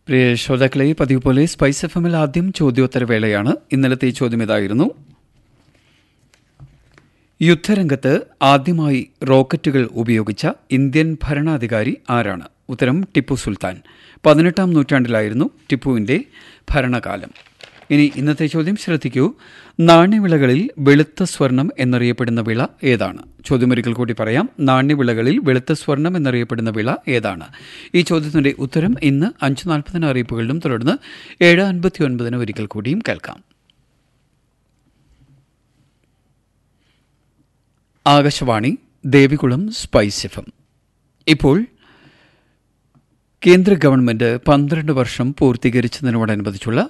പ്രിയ ശ്രോതാക്കളെ പതിവ് പോലെ സ്പൈസ് എഫ് എമ്മിൽ ആദ്യം ചോദ്യോത്തര വേളയാണ് ഇന്നലത്തെ ചോദ്യം ഇതായിരുന്നു യുദ്ധരംഗത്ത് ആദ്യമായി റോക്കറ്റുകൾ ഉപയോഗിച്ച ഇന്ത്യൻ ഭരണാധികാരി ആരാണ് ഉത്തരം ടിപ്പു സുൽത്താൻ പതിനെട്ടാം നൂറ്റാണ്ടിലായിരുന്നു ടിപ്പുവിന്റെ ഭരണകാലം ഇനി ഇന്നത്തെ ചോദ്യം ശ്രദ്ധിക്കൂ നാണ്യവിളകളിൽ വെളുത്ത സ്വർണം എന്നറിയപ്പെടുന്ന വിള ഏതാണ് ചോദ്യമൊരിക്കൽ കൂടി പറയാം നാണ്യവിളകളിൽ വെളുത്ത സ്വർണം എന്നറിയപ്പെടുന്ന വിള ഏതാണ് ഈ ചോദ്യത്തിന്റെ ഉത്തരം ഇന്ന് അഞ്ച് നാൽപ്പതിന് അറിയിപ്പുകളിലും തുടർന്ന് ഏഴ് അൻപത്തി ഒൻപതിന് ഒരിക്കൽ കൂടിയും കേൾക്കാം Akashvani Devikulam spice F M ഇപ്പോൾ കേന്ദ്ര ഗവൺമെന്റ് പന്ത്രണ്ട് വർഷം പൂർത്തീകരിച്ചതിനോടനുബന്ധിച്ചുള്ള